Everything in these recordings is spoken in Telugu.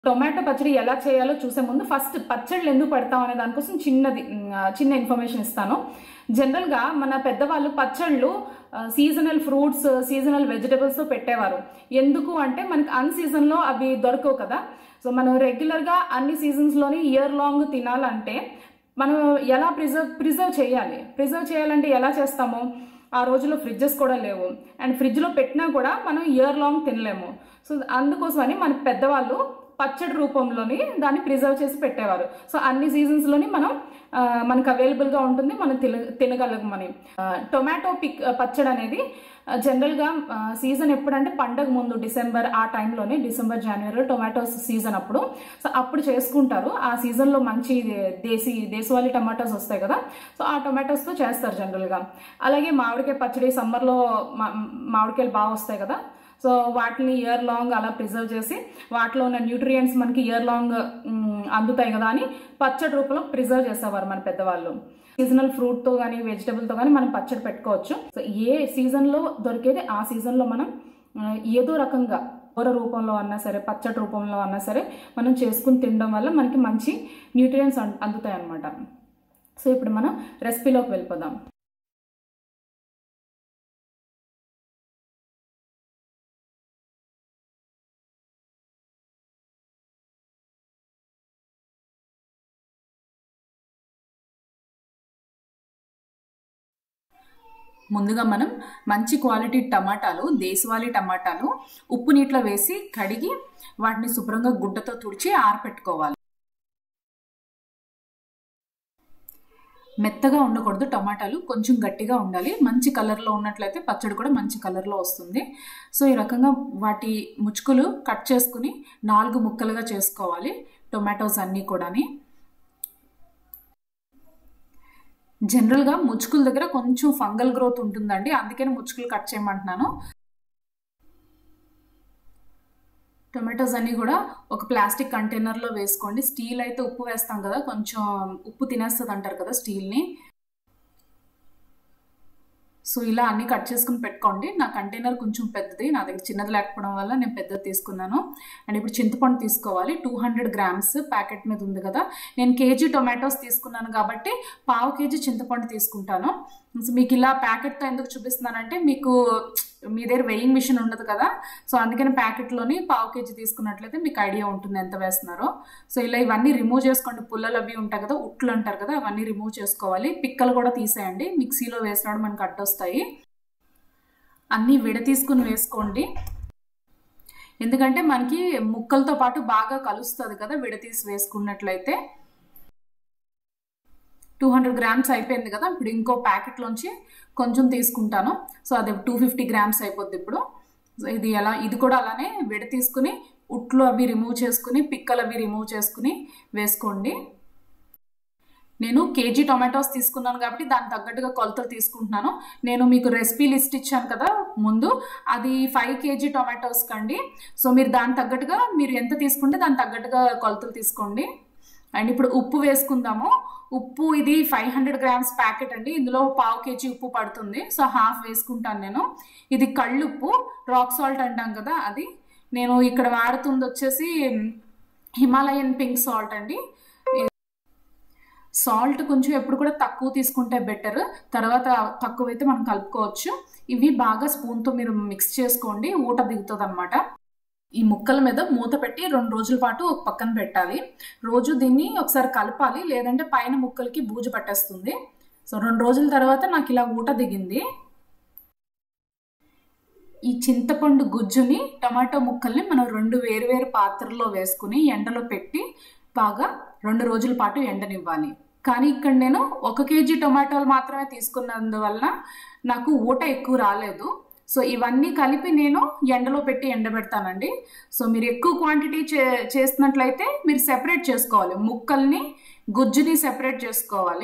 టొమాటో పచ్చడి ఎలా చేయాలో చూసే ముందు ఫస్ట్ పచ్చళ్ళు ఎందుకు పెడతాం అనే దానికోసం చిన్నది మ్, ఆ, చిన్న ఇన్ఫర్మేషన్ ఇస్తాను జనరల్గా మన పెద్దవాళ్ళు పచ్చళ్ళు సీజనల్ ఫ్రూట్స్ సీజనల్ వెజిటబుల్స్ పెట్టేవారు ఎందుకు అంటే మనకి అన్ సీజన్లో అవి దొరకవు కదా సో మనం రెగ్యులర్గా అన్ని సీజన్స్లోని ఇయర్ లాంగ్ తినాలంటే మనం ఎలా ప్రిజర్వ్ ప్రిజర్వ్ చేయాలి ప్రిజర్వ్ చేయాలంటే ఎలా చేస్తాము ఆ రోజుల్లో ఫ్రిడ్జెస్ కూడా లేవు అండ్ ఫ్రిడ్జ్లో పెట్టినా కూడా మనం ఇయర్ లాంగ్ తినలేము సో అందుకోసమని మన పెద్దవాళ్ళు పచ్చడి రూపంలోని దాన్ని ప్రిజర్వ్ చేసి పెట్టేవారు సో అన్ని సీజన్స్లోని మనం ఆ, మనకు అవైలబుల్గా ఉంటుంది మనం తిన తినగలగమని ఆ, టొమాటో పిక్ పచ్చడి అనేది ఆ, జనరల్గా ఆ, సీజన్ ఎప్పుడంటే పండగ ముందు డిసెంబర్ ఆ టైంలోనే డిసెంబర్ జనవరిలో టొమాటోస్ సీజన్ అప్పుడు సో అప్పుడు చేసుకుంటారు ఆ సీజన్లో మంచి దేశీ దేశవాళీ టమాటోస్ వస్తాయి కదా సో ఆ టొమాటోస్తో చేస్తారు జనరల్గా అలాగే మామిడికాయ పచ్చడి సమ్మర్లో మా- మామిడికాయలు బాగా వస్తాయి కదా సో వాటిని ఇయర్ లాంగ్ అలా ప్రిజర్వ్ చేసి వాటిలో ఉన్న న్యూట్రియంట్స్ మనకి ఇయర్ లాంగ్ మ్, అందుతాయి కదా అని పచ్చడి రూపంలో ప్రిజర్వ్ చేసేవారు మన పెద్దవాళ్ళు సీజనల్ ఫ్రూట్తో కానీ వెజిటబుల్తో కానీ మనం పచ్చడి పెట్టుకోవచ్చు సో ఏ సీజన్లో దొరికేది ఆ సీజన్లో మనం ఆ, ఏదో రకంగా కూర రూపంలో అన్నా సరే పచ్చడి రూపంలో అన్నా సరే మనం చేసుకుని తినడం వల్ల మనకి మంచి న్యూట్రియంట్స్ అందుతాయి అన్నమాట సో ఇప్పుడు మనం రెసిపీలోకి వెళ్ళిపోదాం ముందుగా మనం మంచి క్వాలిటీ టమాటాలు దేశవాళీ టమాటాలు ఉప్పు నీటిలో వేసి కడిగి వాటిని శుభ్రంగా గుడ్డతో తుడిచి ఆరపెట్టుకోవాలి మెత్తగా ఉండకూడదు టమాటాలు కొంచెం గట్టిగా ఉండాలి మంచి కలర్లో ఉన్నట్లయితే పచ్చడి కూడా మంచి కలర్లో వస్తుంది సో ఈ రకంగా వాటి ముచ్చుకులు కట్ చేసుకుని నాలుగు ముక్కలుగా చేసుకోవాలి టొమాటోస్ అన్నీ కూడాని జనరల్గా ముచ్చుకుల దగ్గర కొంచెం ఫంగల్ గ్రోత్ ఉంటుందండి అందుకని ముచ్చుకులు కట్ చేయమంటున్నాను టొమాటోస్ అన్నీ కూడా ఒక ప్లాస్టిక్ కంటైనర్లో వేసుకోండి స్టీల్ అయితే ఉప్పు వేస్తాం కదా కొంచెం ఉప్పు తినేస్తుంది అంటారు కదా స్టీల్ని సో ఇలా అన్ని కట్ చేసుకుని పెట్టుకోండి నా కంటైనర్ కొంచెం పెద్దది నా దగ్గర చిన్నది లేకపోవడం వల్ల నేను పెద్దది తీసుకున్నాను అండ్ ఇప్పుడు చింతపండు తీసుకోవాలి టూ హండ్రెడ్ గ్రామ్స్ ప్యాకెట్ మీద ఉంది కదా నేను కేజీ టొమాటోస్ తీసుకున్నాను కాబట్టి పావు కేజీ చింతపండు తీసుకుంటాను సో మీకు ఇలా ప్యాకెట్తో ఎందుకు చూపిస్తున్నానంటే మీకు మీ దగ్గర వెయింగ్ మిషన్ ఉండదు కదా సో అందుకని ప్యాకెట్లోని పావు కేజీ తీసుకున్నట్లయితే మీకు ఐడియా ఉంటుంది ఎంత వేస్తున్నారో సో ఇలా ఇవన్నీ రిమూవ్ చేసుకోండి పుల్లలు అవి ఉంటాయి కదా ఉట్లు అంటారు కదా అవన్నీ రిమూవ్ చేసుకోవాలి పిక్కలు కూడా తీసేయండి మిక్సీలో వేసినాడు మనకు అడ్డొస్తాయి అన్నీ విడ తీసుకుని వేసుకోండి ఎందుకంటే మనకి ముక్కలతో పాటు బాగా కలుస్తుంది కదా విడతీసి వేసుకున్నట్లయితే టూ హండ్రెడ్ గ్రామ్స్ అయిపోయింది కదా ఇప్పుడు ఇంకో ప్యాకెట్లోంచి కొంచెం తీసుకుంటాను సో అది టూ ఫిఫ్టీ గ్రామ్స్ అయిపోద్ది ఇప్పుడు సో ఇది ఎలా ఇది కూడా అలానే విడ తీసుకుని ఉట్లు అవి రిమూవ్ చేసుకుని పిక్కలు అవి రిమూవ్ చేసుకుని వేసుకోండి నేను కేజీ టొమాటోస్ తీసుకున్నాను కాబట్టి దానికి తగ్గట్టుగా కొలతలు తీసుకుంటున్నాను నేను మీకు రెసిపీ లిస్ట్ ఇచ్చాను కదా ముందు అది ఫైవ్ కేజీ టొమాటోస్ కండి సో మీరు దాని తగ్గట్టుగా మీరు ఎంత తీసుకుంటే దాని తగ్గట్టుగా కొలతలు తీసుకోండి అండ్ ఇప్పుడు ఉప్పు వేసుకుందాము ఉప్పు ఇది ఫైవ్ హండ్రెడ్ గ్రామ్స్ ప్యాకెట్ అండి ఇందులో పావు కేజీ ఉప్పు పడుతుంది సో హాఫ్ వేసుకుంటాను నేను ఇది కళ్ళుప్పు రాక్ సాల్ట్ అంటాం కదా అది నేను ఇక్కడ వాడుతుంది వచ్చేసి హిమాలయన్ పింక్ సాల్ట్ అండి సాల్ట్ కొంచెం ఎప్పుడు కూడా తక్కువ తీసుకుంటే బెటర్ తర్వాత తక్కువైతే మనం కలుపుకోవచ్చు ఇవి బాగా స్పూన్తో మీరు మిక్స్ చేసుకోండి ఊట దిగుతుంది అనమాట ఈ ముక్కల మీద మూత పెట్టి రెండు రోజుల పాటు ఒక పక్కన పెట్టాలి రోజు దీన్ని ఒకసారి కలపాలి లేదంటే పైన ముక్కలకి బూజు పట్టేస్తుంది సో రెండు రోజుల తర్వాత నాకు ఇలా ఊట దిగింది ఈ చింతపండు గుజ్జుని టమాటో ముక్కల్ని మనం రెండు వేరువేరు పాత్రల్లో వేసుకుని ఎండలో పెట్టి బాగా రెండు రోజుల పాటు ఎండనివ్వాలి కానీ ఇక్కడ నేను ఒక కేజీ టొమాటోలు మాత్రమే తీసుకున్నందువల్ల నాకు ఊట ఎక్కువ రాలేదు సో ఇవన్నీ కలిపి నేను ఎండలో పెట్టి ఎండబెడతానండి సో మీరు ఎక్కువ క్వాంటిటీ చే చేస్తున్నట్లయితే మీరు సెపరేట్ చేసుకోవాలి ముక్కల్ని గుజ్జుని సెపరేట్ చేసుకోవాలి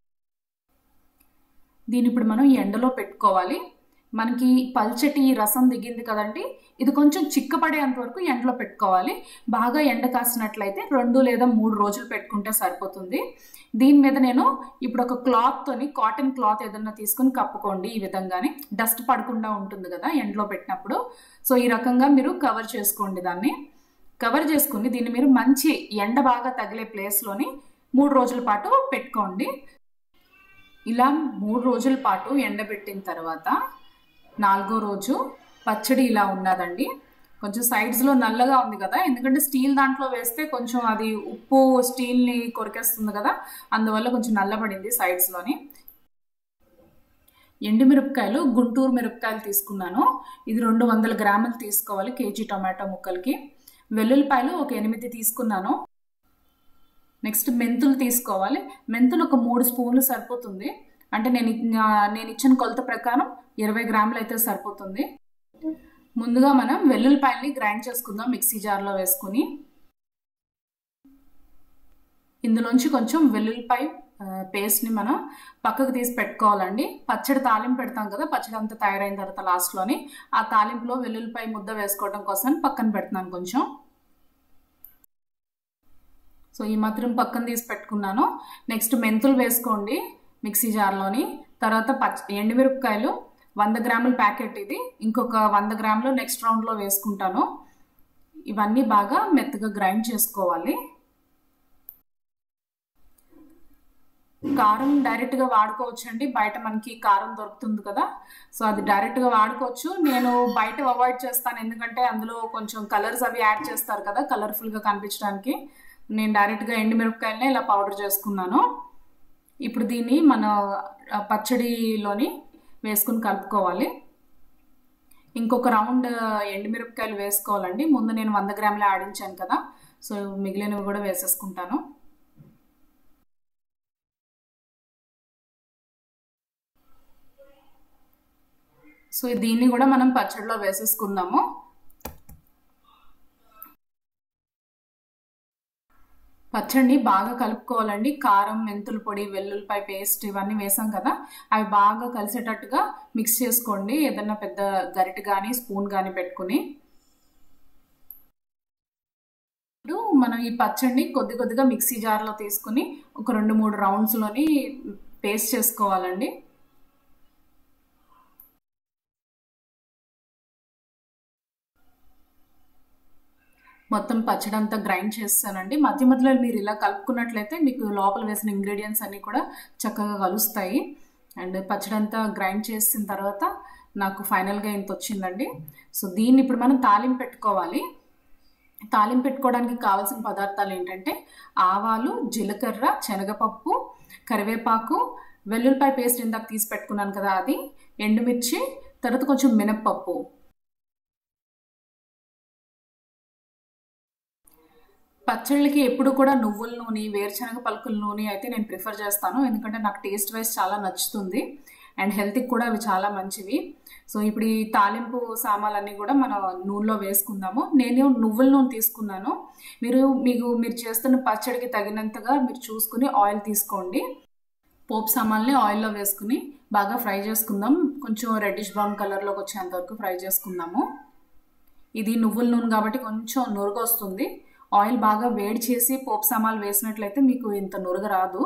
దీని ఇప్పుడు మనం ఎండలో పెట్టుకోవాలి మనకి పల్చటి రసం దిగింది కదండి ఇది కొంచెం చిక్కపడేంత వరకు ఎండలో పెట్టుకోవాలి బాగా ఎండ కాసినట్లయితే రెండు లేదా మూడు రోజులు పెట్టుకుంటే సరిపోతుంది దీని మీద నేను ఇప్పుడు ఒక క్లాత్తోని కాటన్ క్లాత్ ఏదన్నా తీసుకుని కప్పుకోండి ఈ విధంగానే డస్ట్ పడకుండా ఉంటుంది కదా ఎండలో పెట్టినప్పుడు సో ఈ రకంగా మీరు కవర్ చేసుకోండి దాన్ని కవర్ చేసుకుని దీన్ని మీరు మంచి ఎండ బాగా తగిలే ప్లేస్లోని మూడు రోజుల పాటు పెట్టుకోండి ఇలా మూడు రోజుల పాటు ఎండబెట్టిన తర్వాత నాలుగో రోజు పచ్చడి ఇలా ఉన్నదండి కొంచెం సైడ్స్లో నల్లగా ఉంది కదా ఎందుకంటే స్టీల్ దాంట్లో వేస్తే కొంచెం అది ఉప్పు స్టీల్ని కొరికేస్తుంది కదా అందువల్ల కొంచెం నల్లబడింది సైడ్స్లోని ఎండుమిరపకాయలు గుంటూరు మిరపకాయలు తీసుకున్నాను ఇది రెండు వందల గ్రాములు తీసుకోవాలి కేజీ టొమాటో ముక్కలకి వెల్లుల్లిపాయలు ఒక ఎనిమిది తీసుకున్నాను నెక్స్ట్ మెంతులు తీసుకోవాలి మెంతులు ఒక మూడు స్పూన్లు సరిపోతుంది అంటే నేను నేను ఇచ్చిన కొలత ప్రకారం ఇరవై గ్రాములు అయితే సరిపోతుంది ముందుగా మనం వెల్లుల్లిపాయల్ని గ్రైండ్ చేసుకుందాం మిక్సీ జార్లో వేసుకుని ఇందులోంచి కొంచెం వెల్లుల్లిపాయ పేస్ట్ని మనం పక్కకు తీసి పెట్టుకోవాలండి పచ్చడి తాలింపు పెడతాం కదా పచ్చడి అంతా తయారైన తర్వాత లాస్ట్లోని ఆ తాలింపులో వెల్లుల్లిపాయ ముద్ద వేసుకోవడం కోసం పక్కన పెడుతున్నాను కొంచెం సో ఈ మాత్రం పక్కన తీసి పెట్టుకున్నాను నెక్స్ట్ మెంతులు వేసుకోండి మిక్సీ జార్లోని తర్వాత పచ్చ ఎండుమిరపకాయలు వంద గ్రాముల ప్యాకెట్ ఇది ఇంకొక వంద గ్రాములు నెక్స్ట్ రౌండ్లో వేసుకుంటాను ఇవన్నీ బాగా మెత్తగా గ్రైండ్ చేసుకోవాలి కారం డైరెక్ట్గా వాడుకోవచ్చు అండి బయట మనకి కారం దొరుకుతుంది కదా సో అది డైరెక్ట్గా వాడుకోవచ్చు నేను బయట అవాయిడ్ చేస్తాను ఎందుకంటే అందులో కొంచెం కలర్స్ అవి యాడ్ చేస్తారు కదా కలర్ఫుల్గా కనిపించడానికి నేను డైరెక్ట్గా ఎండుమిరపకాయలనే ఇలా పౌడర్ చేసుకున్నాను ఇప్పుడు దీన్ని మన పచ్చడిలోని వేసుకుని కలుపుకోవాలి ఇంకొక రౌండ్ ఎండుమిరపకాయలు వేసుకోవాలండి ముందు నేను వంద గ్రాములు ఆడించాను కదా సో మిగిలినవి కూడా వేసేసుకుంటాను సో దీన్ని కూడా మనం పచ్చడిలో వేసేసుకుందాము పచ్చడిని బాగా కలుపుకోవాలండి కారం మెంతుల పొడి వెల్లుల్లిపాయ పేస్ట్ ఇవన్నీ వేసాం కదా అవి బాగా కలిసేటట్టుగా మిక్స్ చేసుకోండి ఏదన్నా పెద్ద గరిటె కానీ స్పూన్ కానీ పెట్టుకుని ఇప్పుడు మనం ఈ పచ్చడిని కొద్ది కొద్దిగా మిక్సీ జార్లో తీసుకుని ఒక రెండు మూడు రౌండ్స్లోని పేస్ట్ చేసుకోవాలండి మొత్తం పచ్చడి అంతా గ్రైండ్ చేస్తానండి మధ్య మధ్యలో మీరు ఇలా కలుపుకున్నట్లయితే మీకు లోపల వేసిన ఇంగ్రీడియంట్స్ అన్నీ కూడా చక్కగా కలుస్తాయి అండ్ పచ్చడి అంతా గ్రైండ్ చేసిన తర్వాత నాకు ఫైనల్గా ఇంత వచ్చిందండి సో దీన్ని ఇప్పుడు మనం తాలింపు పెట్టుకోవాలి తాలింపు పెట్టుకోవడానికి కావాల్సిన పదార్థాలు ఏంటంటే ఆవాలు జీలకర్ర శనగపప్పు కరివేపాకు వెల్లుల్లిపాయ పేస్ట్ ఇందాక తీసి పెట్టుకున్నాను కదా అది ఎండుమిర్చి తర్వాత కొంచెం మినప్పప్పు పచ్చళ్ళకి ఎప్పుడు కూడా నువ్వుల నూనె వేరుశనగ పలుకుల నూనె అయితే నేను ప్రిఫర్ చేస్తాను ఎందుకంటే నాకు టేస్ట్ వైజ్ చాలా నచ్చుతుంది అండ్ హెల్త్కి కూడా అవి చాలా మంచివి సో ఇప్పుడు ఈ తాలింపు సామాన్లన్నీ కూడా మనం నూనెలో వేసుకుందాము నేను నువ్వుల నూనె తీసుకున్నాను మీరు మీకు మీరు చేస్తున్న పచ్చడికి తగినంతగా మీరు చూసుకుని ఆయిల్ తీసుకోండి పోపు సామాన్ని ఆయిల్లో వేసుకుని బాగా ఫ్రై చేసుకుందాం కొంచెం రెడ్డిష్ బ్రౌన్ కలర్లోకి వచ్చేంత వరకు ఫ్రై చేసుకుందాము ఇది నువ్వుల నూనె కాబట్టి కొంచెం నురుగు వస్తుంది ఆయిల్ బాగా వేడి చేసి పోపు సామాన్లు వేసినట్లయితే మీకు ఇంత నురగ రాదు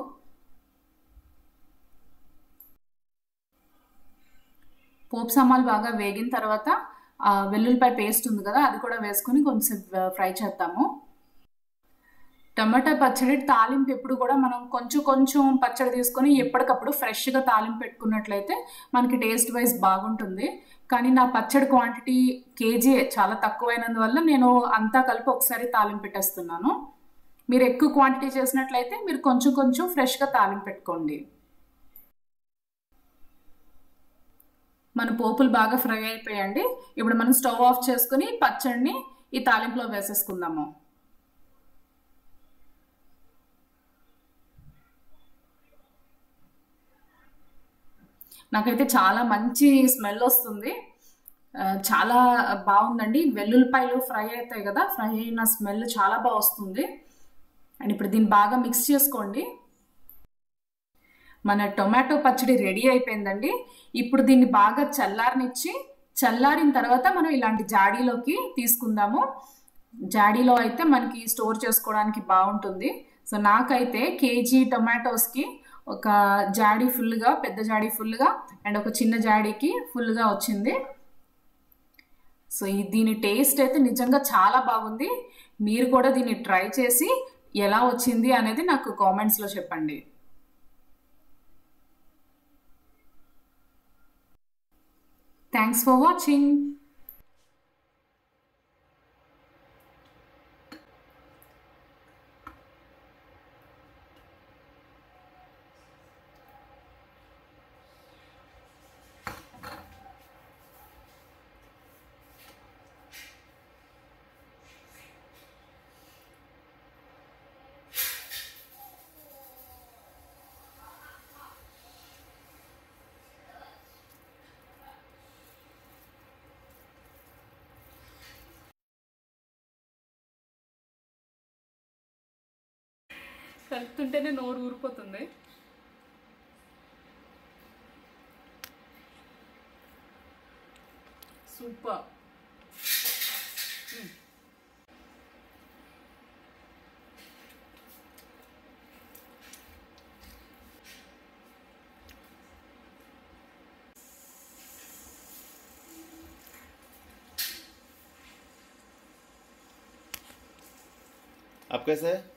పోపు సామాన్లు బాగా వేగిన తర్వాత వెల్లుల్లిపాయ పేస్ట్ ఉంది కదా అది కూడా వేసుకొని కొంచెం ఫ్రై చేద్దాము టమాటా పచ్చడి తాలింపు ఎప్పుడు కూడా మనం కొంచెం కొంచెం పచ్చడి తీసుకొని ఎప్పటికప్పుడు ఫ్రెష్గా తాలింపు పెట్టుకున్నట్లయితే మనకి టేస్ట్ వైజ్ బాగుంటుంది కానీ నా పచ్చడి క్వాంటిటీ కేజీ చాలా తక్కువైనందువల్ల నేను అంతా కలిపి ఒకసారి తాలింపు పెట్టేస్తున్నాను మీరు ఎక్కువ క్వాంటిటీ చేసినట్లయితే మీరు కొంచెం కొంచెం ఫ్రెష్గా తాలింపు పెట్టుకోండి మన పోపులు బాగా ఫ్రై అయిపోయాయండి ఇప్పుడు మనం స్టవ్ ఆఫ్ చేసుకుని పచ్చడిని ఈ తాలింపులో వేసేసుకుందాము నాకైతే చాలా మంచి స్మెల్ వస్తుంది చాలా బాగుందండి వెల్లుల్లిపాయలు ఫ్రై అవుతాయి కదా ఫ్రై అయిన స్మెల్ చాలా బాగా వస్తుంది అండ్ ఇప్పుడు దీన్ని బాగా మిక్స్ చేసుకోండి మన టొమాటో పచ్చడి రెడీ అయిపోయిందండి ఇప్పుడు దీన్ని బాగా చల్లారనిచ్చి చల్లారిన తర్వాత మనం ఇలాంటి జాడీలోకి తీసుకుందాము జాడీలో అయితే మనకి స్టోర్ చేసుకోవడానికి బాగుంటుంది సో నాకైతే కేజీ టొమాటోస్కి ఒక జాడీ ఫుల్గా పెద్ద జాడీ ఫుల్గా అండ్ ఒక చిన్న జాడీకి ఫుల్గా వచ్చింది సో ఈ దీని టేస్ట్ అయితే నిజంగా చాలా బాగుంది మీరు కూడా దీన్ని ట్రై చేసి ఎలా వచ్చింది అనేది నాకు కామెంట్స్లో చెప్పండి థ్యాంక్స్ ఫర్ వాచింగ్ కలుపుతుంటేనే నోరు ఊరిపోతుంది సూపర్ आप कैसे है